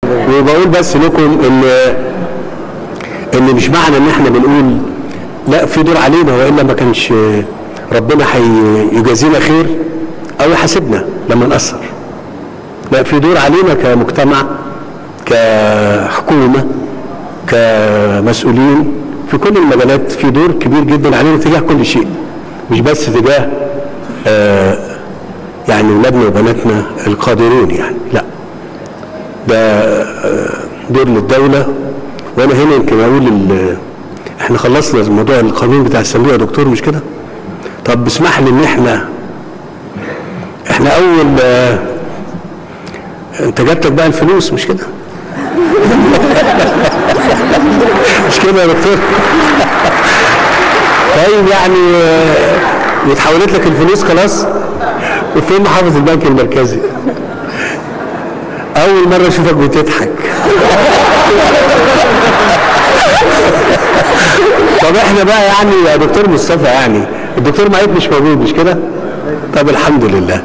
وبقول بس لكم ان ان مش معنى ان احنا بنقول لا في دور علينا والا ما كانش ربنا هيجازينا خير او يحاسبنا لما نقصر لا في دور علينا كمجتمع كحكومه كمسؤولين في كل المجالات في دور كبير جدا علينا تجاه كل شيء مش بس تجاه آه يعني ولادنا وبناتنا القادرون يعني لا ده آه دور للدولة وانا هنا يمكن اقول ال- احنا خلصنا موضوع القانون بتاع الصندوق يا دكتور مش كده طب اسمح لي ان احنا احنا اول آه انت جاتك بقى الفلوس مش كده مش كده يا دكتور طيب يعني آه، واتحولت لك الفلوس خلاص وفين محافظ البنك المركزي اول مره اشوفك بتضحك طب احنا بقى يعني يا دكتور مصطفى يعني الدكتور معيد مش موجود مش كده طب الحمد لله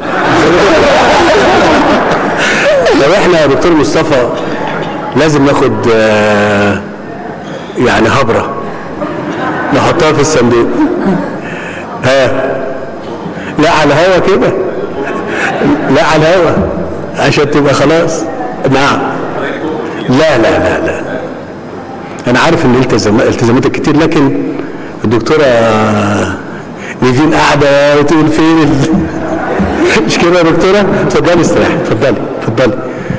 طب احنا يا دكتور مصطفى لازم ناخد آه، يعني هبره نحطها في الصندوق ها لا على الهوا كده لا على الهوا عشان تبقى خلاص نعم لا لا لا لا انا عارف ان التزام التزاماتك كتير لكن الدكتوره نيفين قاعده وتقول فين ال... مش كده يا دكتوره اتفضلي استريحي اتفضلي اتفضلي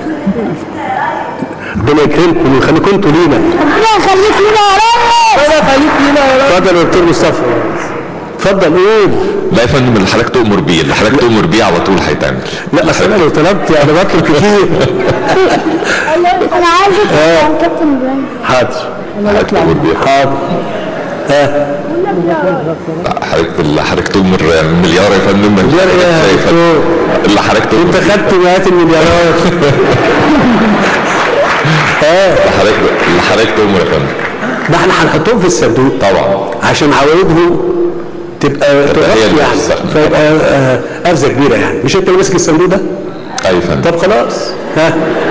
ربنا يكرمكم ويخليكم انتوا لينا ربنا يخليك لنا يا رب ربنا يخليك لينا يا رب اتفضل يا دكتور مصطفى اتفضل قول لا يا فندم اللي حضرتك تؤمر بيه اللي حضرتك تؤمر بيه على طول هيتعمل لا اصل انا لو طلبت انا بطلب كتير انا عايزك تبقى كابتن ابراهيم حاضر حضرتك تؤمر بيه حاضر ها حضرتك اللي حضرتك تؤمر مليار يا فندم مليار ايه يا يا فندم؟ دكتور اللي حضرتك تؤمر انت بيه. خدت مئات المليارات ها اللي حضرتك اللي حضرتك تؤمر يا فندم ده احنا هنحطهم في الصندوق طبعا عشان عوايدهم تبقى هي تغطي اللي يعني بتستخدم. فيبقى آه، قفزه كبيره يعني مش انت اللي ماسك الصندوق ده ايوه يا فندم طب خلاص ها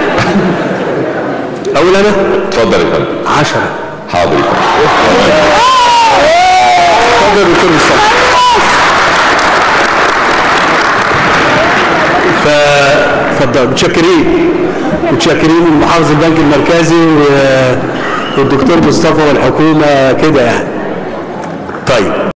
اقول انا اتفضل يا فندم 10 حاضر يا فندم اتفضل يا دكتور مصطفى ف اتفضل متشكرين متشكرين من محافظ البنك المركزي و- والدكتور مصطفى والحكومه كده يعني طيب